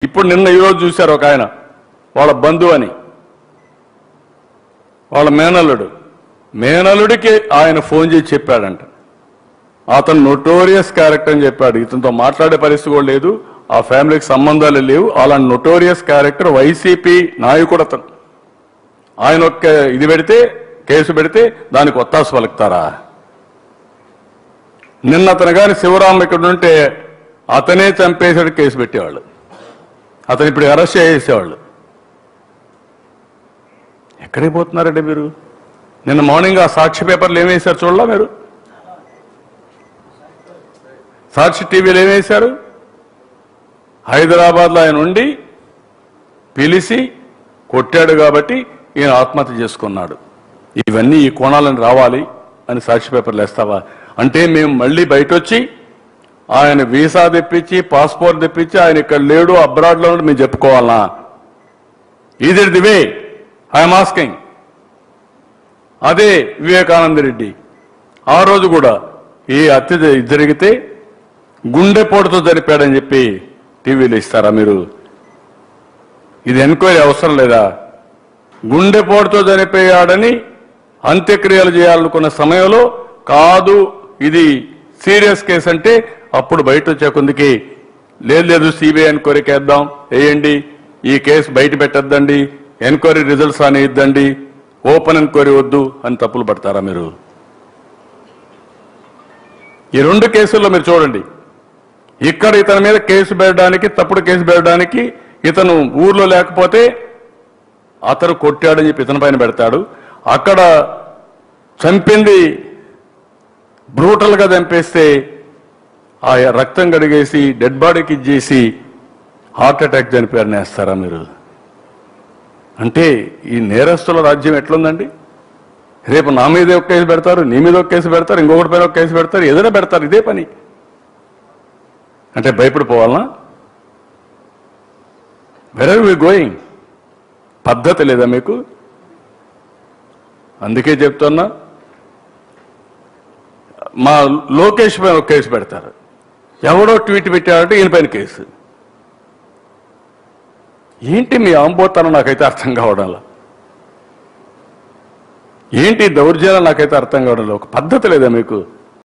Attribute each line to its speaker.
Speaker 1: ఇప్పుడు నిన్న ఈరోజు చూశారు ఒక ఆయన వాళ్ళ బంధువు అని వాళ్ళ మేనల్లుడు మేనల్లుడికి ఆయన ఫోన్ చేసి చెప్పాడంట అతను నొటోరియస్ క్యారెక్టర్ అని చెప్పాడు ఇతనితో మాట్లాడే పరిస్థితి కూడా లేదు ఆ ఫ్యామిలీకి సంబంధాలు లేవు అలాంటి నొటోరియస్ క్యారెక్టర్ వైసీపీ నాయకుడు అతను ఆయన ఒక్క ఇది పెడితే కేసు పెడితే దానికి ఒత్తాసు పలుకుతారా నిన్న అతను కానీ శివరాం ఇక్కడ ఉంటే అతనే చంపేశాడు కేసు పెట్టేవాళ్ళు అతను ఇప్పుడు అరెస్ట్ చేసేవాళ్ళు ఎక్కడికి పోతున్నారండి మీరు నిన్న మార్నింగ్ ఆ సాక్షి పేపర్లు ఏమేశారు చూడలా మీరు సాక్షి టీవీలో ఏమేశారు హైదరాబాద్లో ఆయన ఉండి పిలిచి కొట్టాడు కాబట్టి ఈయన ఆత్మహత్య చేసుకున్నాడు ఇవన్నీ ఈ కోణాలను రావాలి అని సాక్షి పేపర్లు వేస్తావా అంటే మేము మళ్ళీ బయట వచ్చి ఆయన వీసా తెప్పించి పాస్పోర్ట్ తెప్పించి ఆయన ఇక్కడ లేడు అబ్రాడ్లో ఉన్నాడు మేము చెప్పుకోవాలనా ఇది ది వే ఐఎమ్ ఆస్కింగ్ అదే వివేకానంద రెడ్డి ఆ రోజు కూడా ఈ హత్య జ- జరిగితే గుండెపోటుతో జరిపాడని చెప్పి టీవీలో ఇస్తారా మీరు ఇది ఎంక్వైరీ అవసరం లేదా గుండెపోటుతో చనిపోయాడని అంత్యక్రియలు చేయాలనుకున్న సమయంలో కాదు ఇది సీరియస్ కేసు అంటే అప్పుడు బయట వచ్చే కొందికి లేదు లేదు సిబిఐ ఎంక్వైరీకి వేద్దాం వేయండి ఈ కేసు బయట పెట్టద్దండి ఎంక్వైరీ రిజల్ట్స్ అని ఇద్దండి ఓపెన్ ఎంక్వైరీ వద్దు అని తప్పులు పడతారా మీరు ఈ రెండు కేసుల్లో మీరు చూడండి ఇక్కడ ఇతని మీద కేసు పెట్టడానికి తప్పుడు కేసు పెట్టడానికి ఇతను ఊర్లో లేకపోతే అతను కొట్టాడని చెప్పి ఇతని పైన పెడతాడు అక్కడ చంపింది బ్రూటల్ గా చంపేస్తే ఆ రక్తం కడిగేసి డెడ్ బాడీకి ఇచ్చేసి హార్ట్ అటాక్ చనిపోయారని వేస్తారా మీరు అంటే ఈ నేరస్తుల రాజ్యం ఎట్లుందండి రేపు నా మీద ఒక కేసు పెడతారు నీ మీద ఒక కేసు పెడతారు ఇంకొకటి పైన ఒక కేసు పెడతారు ఏదైనా పెడతారు ఇదే పని అంటే భయపడిపోవాలనా వెర్ ఆర్ వి గోయింగ్ పద్ధతి లేదా మీకు అందుకే చెప్తున్నా మా లోకేష్ పైన ఒక కేసు పెడతారు ఎవడో ట్వీట్ పెట్టాడంటే ఈయన పైన కేసు ఏంటి మీ ఆంబోతనం నాకైతే అర్థం కావడంలా ఏంటి దౌర్జన్యం నాకైతే అర్థం కావడంలో ఒక పద్ధతి లేదా మీకు